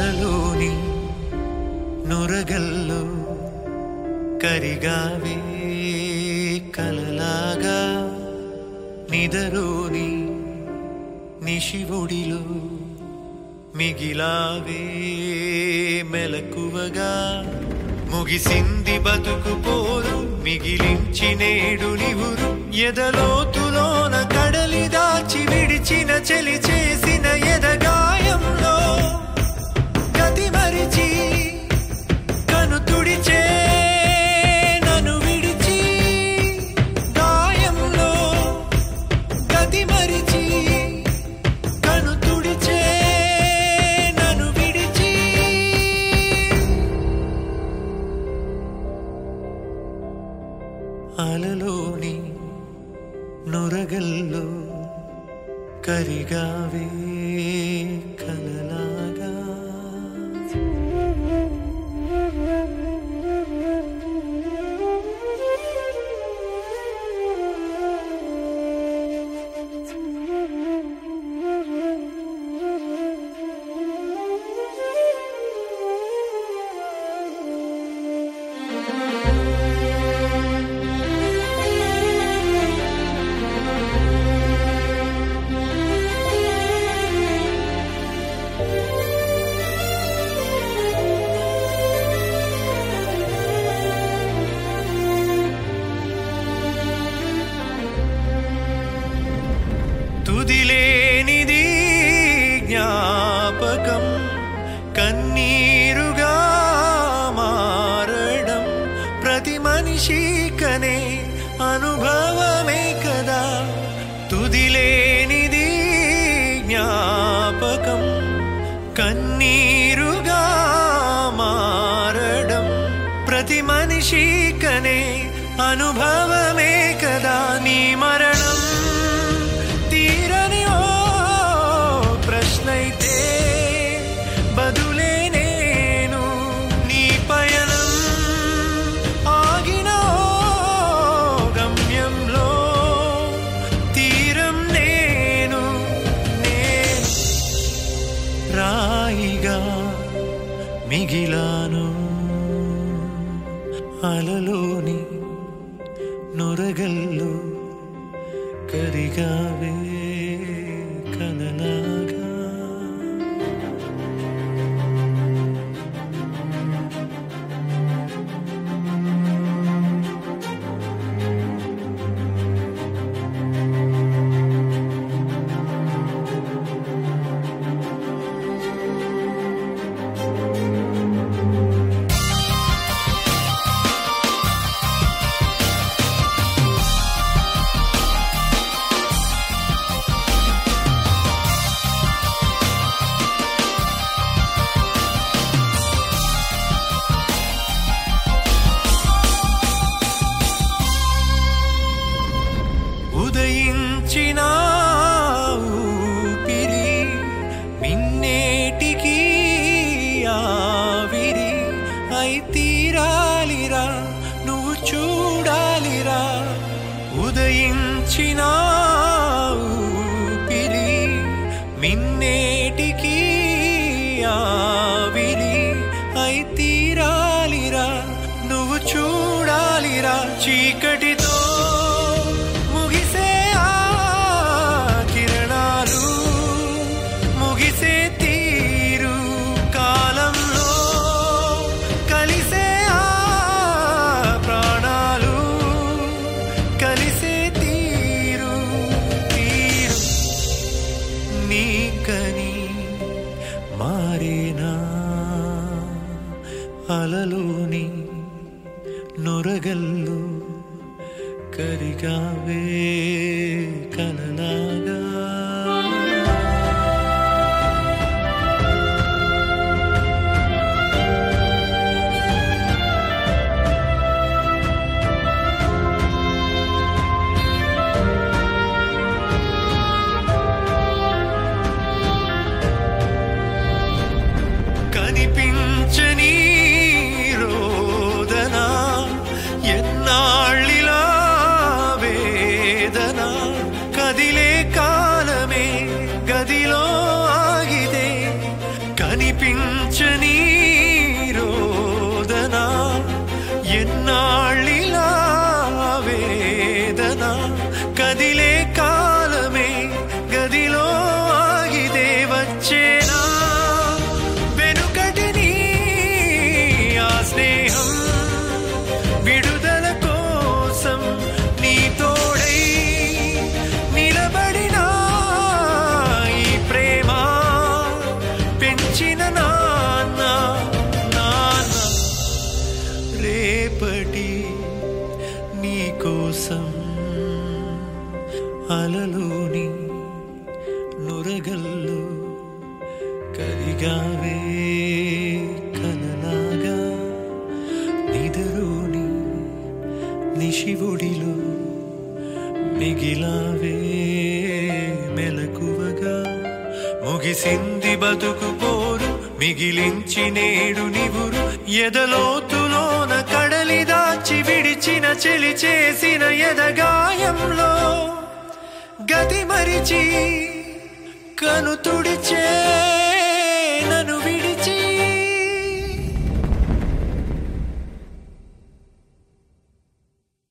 అలలోని నురగల్లో కరిగావే కలలాగా నిదరోని నిశివుడిలో మిగిలావే మెలకువగా ముగిసింది బతుకు పోరు మిగిలించి నేడు నివురు ఎదలోతులోన కడలి దాచి విడిచిన చెలి చేసిన ఎదగాయంలో గతి మరిచి కను తుడిచే నన్ను విడిచి గాయంలో గతి మరిచి కను తుడిచే నన్ను విడిచి అలలోని నురగల్లో కరిగావే కలలాగా తుదిలేనిది జ్ఞాపకం కన్నీరుగా మారడం ప్రతి మనిషి కనే అనుభవమే కదా తుదిలేనిది జ్ఞాపకం కన్నీరుగా మారడం ప్రతి మనిషి కనే అనుభవమే కదా నీ మరణం తీరని ఓ ప్రశ్నైతే బదులే నేను నీ పయనం ఆగిన ఓ గమ్యంలో తీరం నేను నేను రాయిగా మిగిలాను అలలోని నురగల్లో కరిగావే కలలాగా ఉదయించిన ఊపిరి మిన్నేటికి ఆవిరి అయి తీరాలిరా నువ్వు చూడాలిరా ఉదయించిన ఊపిరి మిన్నేటికి ఆవిరి అయి తీరాలిరా నువ్వు చూడాలిరా చీకటితో ముగిసే ఆ కిరణాలు ముగిసే తీరు కాలంలో కలిసే ఆ ప్రాణాలు కలిసే తీరు తీరు నీకని మారేనా అలలోని నురగల్లో కరిగావే కలలాగా నిదరోని నిశివుడిలో మిగిలావే మెలకువగా ముగిసింది బతుకు పోరు మిగిలించి నేడు నివురు ఎదలోతులోన కడలి దాచి విడిచిన చెలి చేసిన ఎదగాయంలో గతి మరిచి కను తుడిచే నన్ను విడి